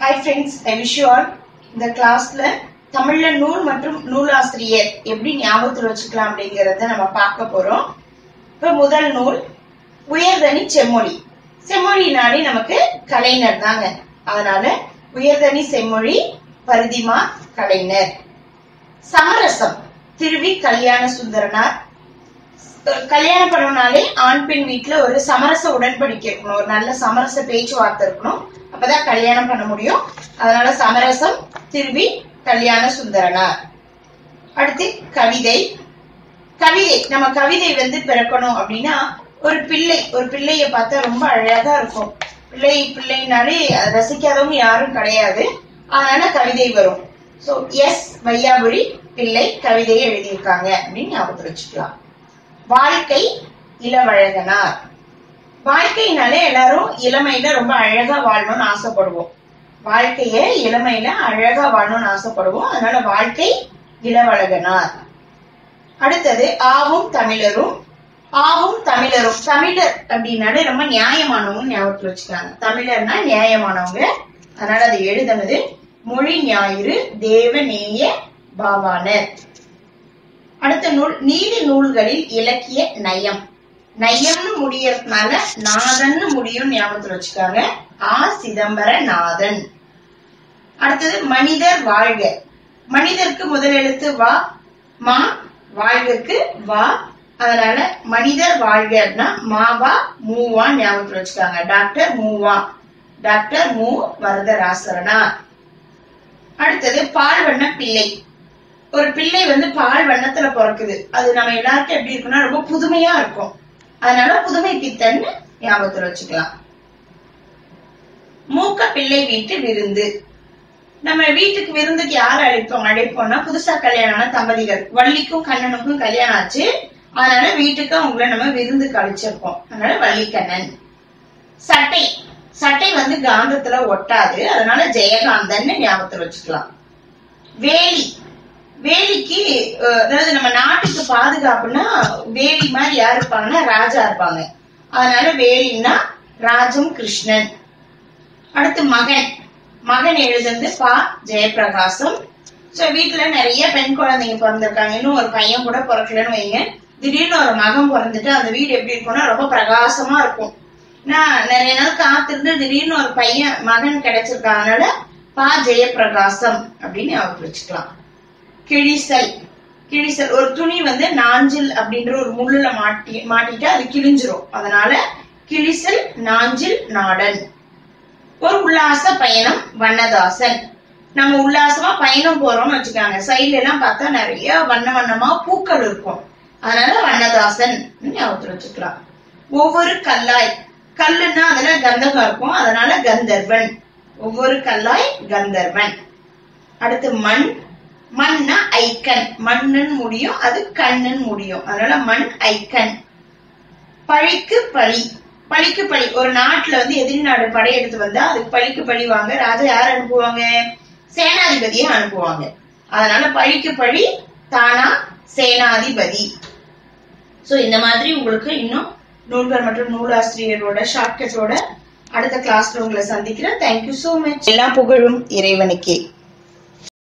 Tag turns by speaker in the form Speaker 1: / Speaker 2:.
Speaker 1: hi friends I wish you all இந்த கிளாஸ்ல தமிழ்ல நூல் மற்றும் நூலாசிரியர் எப்படி ஞாபகத்தில் வச்சுக்கலாம் அப்படிங்கறத நம்ம பார்க்க போறோம் இப்ப முதல் நூல் உயர்தனி செம்மொழி செம்மொழினாலே நமக்கு கலைஞர் தாங்க அதனால உயர்தனி செம்மொழி பரிதிமா கலைஞர் சமரசம் திருவி கல்யாண சுந்தரனார் கல்யாணம் பண்ணணும்னாலே ஆண் பெண் வீட்டுல ஒரு சமரச உடன்படிக்கை இருக்கணும் ஒரு நல்ல சமரச பேச்சுவார்த்தை இருக்கணும் அப்பதான் கல்யாணம் பண்ண முடியும் அதனால சமரசம் திருவி கல்யாண சுந்தரனார் அடுத்து கவிதை கவிதை நம்ம கவிதை வந்து பிறக்கணும் அப்படின்னா ஒரு பிள்ளை ஒரு பிள்ளைய பார்த்தா ரொம்ப அழகா இருக்கும் பிள்ளை பிள்ளைனாலே அதை ரசிக்காதவங்க யாரும் கிடையாது அதனால கவிதை வரும் சோ எஸ் வையாபுரி பிள்ளை கவிதையை எழுதியிருக்காங்க அப்படின்னு ஞாபகத்தில் வச்சுக்கலாம் வாழ்க்கை இளவழகனார் வாழ்க்கைனாலே எல்லாரும் இளமையில ரொம்ப அழகா வாழணும்னு ஆசைப்படுவோம் வாழ்க்கைய இளமையில அழகா வாழணும்னு ஆசைப்படுவோம் அதனால வாழ்க்கை இளவழகனார் அடுத்தது ஆவும் தமிழரும் ஆவும் தமிழரும் தமிழர் அப்படின்னாலே ரொம்ப நியாயமானவங்க ஞாபகத்தில் வச்சுக்காங்க தமிழர்னா நியாயமானவங்க அதனால அதை எழுதுனது மொழி ஞாயிறு தேவநேய பாவாணர் அடுத்த நூல் நீதி நூல்களில் இலக்கிய நயம் நயம்னு முடியறதுனால நாதன்னு முடியும் ஞாபகத்துல வச்சுக்காங்க ஆ சிதம்பர நாதன் அடுத்தது மனிதர் வாழ்க மனிதருக்கு முதல் எழுத்து வா மா வாழ்வுக்கு வா அதனால மனிதர் வாழ்கன்னா மாவா மூவா ஞாபகத்துல வச்சுக்காங்க டாக்டர் மூவா டாக்டர் மு வரதராசரனா அடுத்தது பால்வண்ண பிள்ளை ஒரு பிள்ளை வந்து பால் வண்ணத்துல பிறக்குது அது நம்ம எல்லாருக்கும் எப்படி இருக்குன்னா ரொம்ப புதுமையா இருக்கும் அதனால புதுமை பித்தன்னு ஞாபகத்துல வச்சுக்கலாம் மூக்க பிள்ளை வீட்டு விருந்து நம்ம வீட்டுக்கு விருந்துக்கு யார் அழைப்போம் அழைப்போம்னா புதுசா கல்யாணமான தம்பதிகள் வள்ளிக்கும் கண்ணனுக்கும் கல்யாணம் ஆச்சு அதனால வீட்டுக்கு அவங்கள நம்ம விருந்துக்கு அழைச்சிருப்போம் அதனால வள்ளிக்கண்ணன் சட்டை சட்டை வந்து காந்தத்துல ஒட்டாது அதனால ஜெயகாந்தன்னு ஞாபகத்துல வச்சுக்கலாம் வேலி வேலிக்கு அஹ், அதாவது நம்ம நாட்டுக்கு பாதுகாப்புனா வேலி மாதிரி யார் இருப்பாங்கன்னா ராஜா இருப்பாங்க அதனால வேலின்னா ராஜம் கிருஷ்ணன் அடுத்து மகன் மகன் எழுதுனது பா ஜெயபிரகாசம் சோ வீட்டுல நிறைய பெண் குழந்தைங்க பிறந்திருக்காங்க இன்னும் ஒரு பையன் கூட பிறக்கலன்னு வைங்க திடீர்னு ஒரு மகன் பிறந்துட்டு அந்த வீடு எப்படி இருக்கும்னா ரொம்ப பிரகாசமா இருக்கும் நான் நிறைய நாள் காத்திருந்து திடீர்னு ஒரு பையன் மகன் கிடைச்சிருக்காங்கனால பா ஜெயபிரகாசம் அப்படின்னு அவருக்கு வச்சுக்கலாம் கிழிசல் கிழிசல் ஒரு துணி வந்து நாஞ்சில் அப்படின்ற ஒரு முள்ளுல மாட்டி மாட்டிட்டு அது கிழிஞ்சிரும் அதனால கிழிசல் நாஞ்சில் நாடன் ஒரு உல்லாச பயணம் வண்ணதாசன் நம்ம உல்லாசமா பயணம் போறோம்னு வச்சுக்காங்க சைடுல எல்லாம் பார்த்தா நிறைய வண்ண வண்ணமா பூக்கள் இருக்கும் அதனால வண்ணதாசன் ஞாபகத்துல வச்சுக்கலாம் ஒவ்வொரு கல்லாய் கல்லுன்னா அதுல கந்தகம் இருக்கும் அதனால கந்தர்வன் ஒவ்வொரு கல்லாய் கந்தர்வன் அடுத்து மண் மண்ணா ஐக்கன் மண்ணுன்னு முடியும் அது கண்ணுன்னு முடியும் அதனால மண் ஐக்கன் பழிக்கு பழி பழிக்கு பழி ஒரு நாட்டுல வந்து எதிரி நாடு படையெடுத்து வந்தா அதுக்கு பழிக்கு பழி வாங்க ராஜா யார் அனுப்புவாங்க சேனாதிபதியை அனுப்புவாங்க அதனால பழிக்கு பழி தானா சேனாதிபதி சோ இந்த மாதிரி உங்களுக்கு இன்னும் நூல்கள் மற்றும் நூலாசிரியரோட ஷார்ட்கட்டோட அடுத்த கிளாஸ்ல உங்களை சந்திக்கிறேன் தேங்க்யூ சோ மச் எல்லா புகழும் இறைவனுக்கே